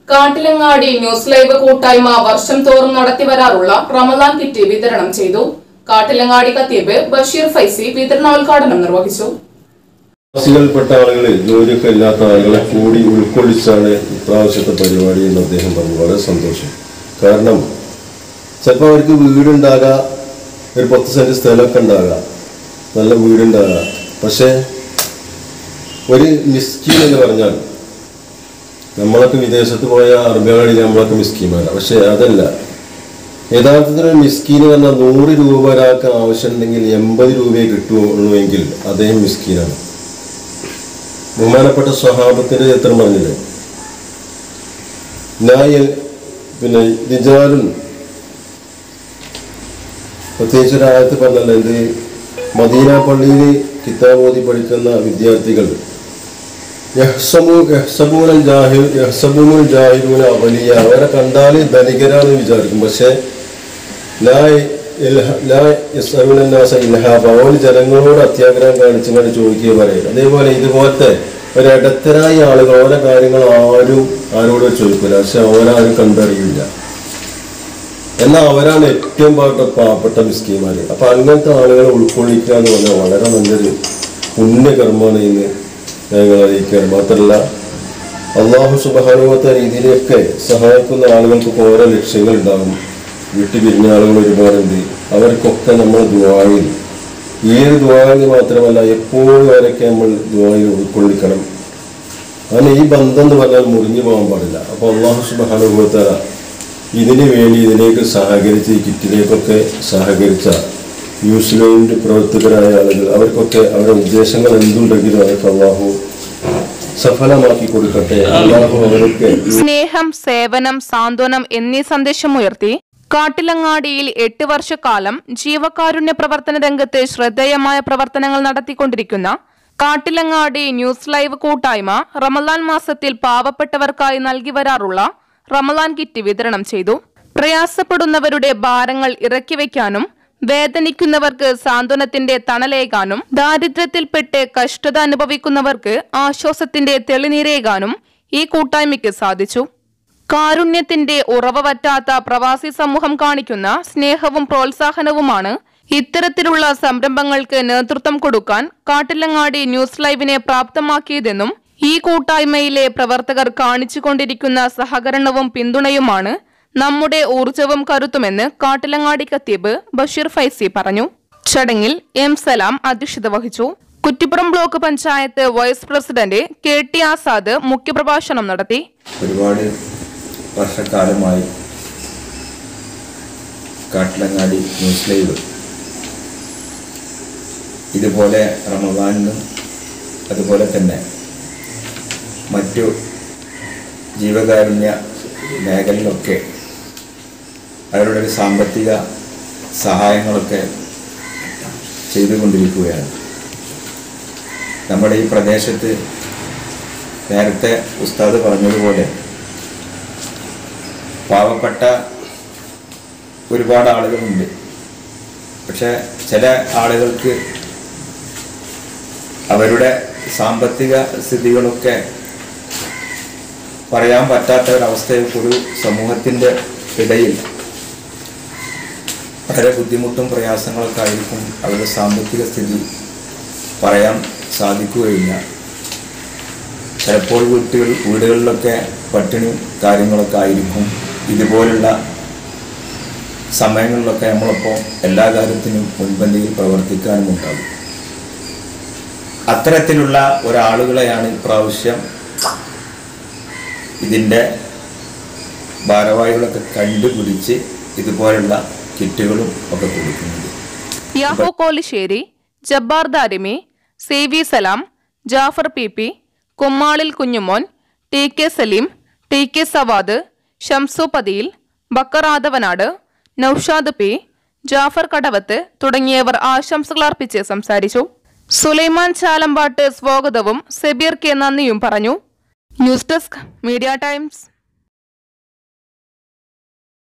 Kattilangadi news live കൂട്ടായ്മ വർഷം തോറും നടത്തിവരാറുള്ള റമദാൻ കിറ്റ് വിതരണം ചെയ്തു കാട്ടിലങ്ങാടി കത്തീബ് ബഷീർ ഫൈസി വിതരണോദ്ഘാടനം നിർവഹിച്ചു പ്രവാസികൾപ്പെട്ട ആളുകൾ ജോലിയൊക്കെ ഇല്ലാത്ത ആളുകളെ കൂടി ഉൾക്കൊള്ളിച്ചാണ് ഇപ്രാവശ്യത്തെ പരിപാടി എന്ന് അദ്ദേഹം പറഞ്ഞു വളരെ സന്തോഷം കാരണം ചിലപ്പോൾ അവർക്ക് വീടുണ്ടാകാം ഒരു പത്ത് സെന്റ് സ്ഥലമൊക്കെ ഉണ്ടാകാം നല്ല വീടുണ്ടാകാം പക്ഷേ ഒരു മിസ്കീൻ എന്ന് പറഞ്ഞാൽ നമ്മളൊക്കെ വിദേശത്ത് പോയ അറബികളിൽ നമ്മളൊക്കെ മിസ്കീന്മാരാണ് പക്ഷേ അതല്ല യഥാർത്ഥത്തിൽ ഒരു മിസ്കീൻ എന്ന് പറഞ്ഞാൽ നൂറ് രൂപ ഒരാൾക്ക് ആവശ്യമുണ്ടെങ്കിൽ എൺപത് രൂപയെ കിട്ടുള്ളൂ എങ്കിൽ അദ്ദേഹം മിസ്കീനാണ് ബഹുമാനപ്പെട്ട സ്വഹാബത്തിന്റെ ചരിത്രം പറഞ്ഞില്ലേ നായ പിന്നെ റിജാലും പ്രത്യേകിച്ച് ഒരാഴത്ത് പറഞ്ഞല്ലോ എന്ത് മദീന പള്ളിയിൽ കിതാബ് ഓതി പഠിക്കുന്ന വിദ്യാർത്ഥികൾ യഹ്സബു യഹ്സബൂനൽ ജാഹിൽ യഹ്സബൂനുൽ ജാഹിലൂന അവലിയ അവരെ കണ്ടാൽ ധനികരാന്ന് വിചാരിക്കും പക്ഷേ ലാ ഇൽഹ- ലാ യസ്അലുന നാസ ഇൽഹാബ. അവൻ ജനങ്ങളോട് അത്യാഗ്രഹം കാണിച്ചുകൊണ്ട് ചോദിക്കുക പറയും അതേപോലെ ഇതുപോലത്തെ ഒരു ഇടത്തരായ ആളുകൾ ഓരോ കാര്യങ്ങൾ ആരും ആരോടും ചോദിക്കില്ല പക്ഷെ അവരാരും കണ്ടറിയില്ല എന്നാൽ അവരാണ് ഏറ്റവും പാട്ട പാവപ്പെട്ട മിസ്കീമാര് അപ്പൊ അങ്ങനത്തെ ആളുകളെ ഉൾക്കൊള്ളിക്കുക എന്ന് പറഞ്ഞാൽ വളരെ നല്ലൊരു പുണ്യകർമ്മമാണ് ഇന്ന് ഞങ്ങൾ അറിയിക്കുകയാണ് മാത്രമല്ല അള്ളാഹു സുബാനുവത്ത രീതിയിലൊക്കെ സഹായിക്കുന്ന ആളുകൾക്ക് ഓരോ ലക്ഷ്യങ്ങൾ ഉണ്ടാകും വീട്ടിൽ പിരിഞ്ഞ ആളുകൾ ഒരുപാടുണ്ട് അവർക്കൊക്കെ നമ്മൾ ദുവായിൽ ഈ ഒരു ദുവായിൽ മാത്രമല്ല എപ്പോഴും അവരൊക്കെ നമ്മൾ ദുവായിൽ ഉൾക്കൊള്ളിക്കണം അങ്ങനെ ഈ ബന്ധം എന്ന് പറഞ്ഞാൽ മുറിഞ്ഞു പോകാൻ പാടില്ല അപ്പോൾ അള്ളാഹു സുബാനുഭവത്ത ഇതിനു വേണ്ടി ഇതിലേക്ക് സഹകരിച്ച് ഈ കിറ്റിലേക്കൊക്കെ സഹകരിച്ച ന്യൂസിലൻഡ് പ്രവർത്തകരായ ആളുകൾ അവർക്കൊക്കെ അവരുടെ ഉദ്ദേശങ്ങൾ എന്തുണ്ടെങ്കിലും അതൊക്കെ അള്ളാഹു സഫലമാക്കി കൊടുക്കട്ടെ അള്ളാഹു അവരൊക്കെ സ്നേഹം സേവനം സാന്ത്വനം എന്നീ സന്ദേശമുയർത്തി കാട്ടിലങ്ങാടിയിൽ എട്ട് വർഷക്കാലം ജീവകാരുണ്യ പ്രവർത്തന രംഗത്ത് ശ്രദ്ധേയമായ പ്രവർത്തനങ്ങൾ നടത്തിക്കൊണ്ടിരിക്കുന്ന കാട്ടിലങ്ങാടി ന്യൂസ് ലൈവ് കൂട്ടായ്മ റമലാൻ മാസത്തിൽ പാവപ്പെട്ടവർക്കായി നൽകി വരാറുള്ള റമലാൻ കിറ്റ് വിതരണം ചെയ്തു പ്രയാസപ്പെടുന്നവരുടെ ഭാരങ്ങൾ ഇറക്കി വയ്ക്കാനും വേദനിക്കുന്നവർക്ക് സാന്ത്വനത്തിന്റെ തണലേകാനും ദാരിദ്ര്യത്തിൽപ്പെട്ട് കഷ്ടത അനുഭവിക്കുന്നവർക്ക് ആശ്വാസത്തിന്റെ തെളിനീരേകാനും ഈ കൂട്ടായ്മയ്ക്ക് സാധിച്ചു കാരുണ്യത്തിന്റെ ഉറവ വറ്റാത്ത പ്രവാസി സമൂഹം കാണിക്കുന്ന സ്നേഹവും പ്രോത്സാഹനവുമാണ് ഇത്തരത്തിലുള്ള സംരംഭങ്ങൾക്ക് നേതൃത്വം കൊടുക്കാൻ കാട്ടിലങ്ങാടി ന്യൂസ് ലൈവിനെ പ്രാപ്തമാക്കിയതെന്നും ഈ കൂട്ടായ്മയിലെ പ്രവർത്തകർ കാണിച്ചുകൊണ്ടിരിക്കുന്ന സഹകരണവും പിന്തുണയുമാണ് നമ്മുടെ ഊർജവും കരുത്തുമെന്ന് കാട്ടിലങ്ങാടി കത്തീബ് ബഷീർ ഫൈസി പറഞ്ഞു ചടങ്ങിൽ എം സലാം അധ്യക്ഷത വഹിച്ചു Kuttippuram block panchayat vice president K T Azad മുഖ്യപ്രഭാഷണം നടത്തി ഒരുപാട് വർഷക്കാലമായി കാട്ടിലങ്ങാടി ന്യൂസ് ലൈവ് ഇതുപോലെ റമദാനിനും അതുപോലെ തന്നെ മറ്റു ജീവകാരുണ്യ മേഖലയിലൊക്കെ അവരുടെ ഒരു സാമ്പത്തിക സഹായങ്ങളൊക്കെ ചെയ്തുകൊണ്ടിരിക്കുകയാണ് നമ്മുടെ ഈ പ്രദേശത്ത് നേരത്തെ ഉസ്താദ് പറഞ്ഞതുപോലെ പാവപ്പെട്ട ഒരുപാട് ആളുകളുണ്ട് പക്ഷെ ചില ആളുകൾക്ക് അവരുടെ സാമ്പത്തിക സ്ഥിതികളൊക്കെ പറയാൻ പറ്റാത്ത ഒരവസ്ഥയിൽ ഒരു സമൂഹത്തിൻ്റെ ഇടയിൽ വളരെ ബുദ്ധിമുട്ടും പ്രയാസങ്ങളൊക്കെ ആയിരിക്കും അവരുടെ സാമ്പത്തിക സ്ഥിതി പറയാൻ സാധിക്കുകയില്ല ചിലപ്പോൾ വീട്ടുകൾ വീടുകളിലൊക്കെ പട്ടിണി കാര്യങ്ങളൊക്കെ ആയിരിക്കും ഇതുപോലുള്ള സമയങ്ങളിലൊക്കെ നമ്മളിപ്പോൾ എല്ലാ കാര്യത്തിനും മുൻപന്തിയിൽ പ്രവർത്തിക്കാനും ഉണ്ടാകും അത്തരത്തിലുള്ള ഒരാളുകളെയാണ് ഇപ്രാവശ്യം ഇതിൻ്റെ ഭാരവാഹികളൊക്കെ കണ്ടുപിടിച്ച് ഇതുപോലുള്ള കിറ്റുകളും ഒക്കെ കൊടുക്കുന്നത് യാഹോ Kolassery Jabbar Darimi C V Salam Jafar P P Kummalil Kunjumon T K Saleem T K Savad Shamsu Pathiyil Bakker Athavanad Noushad P Jafar Kadavath തുടങ്ങിയവർ ആശംസകൾ അർപ്പിച്ച് സംസാരിച്ചു സുലൈമാൻ ചാലമ്പാട്ട് സ്വാഗതവും സെബീർ കെ നന്ദിയും പറഞ്ഞു ന്യൂസ് ഡെസ്ക് മീഡിയ ടൈംസ്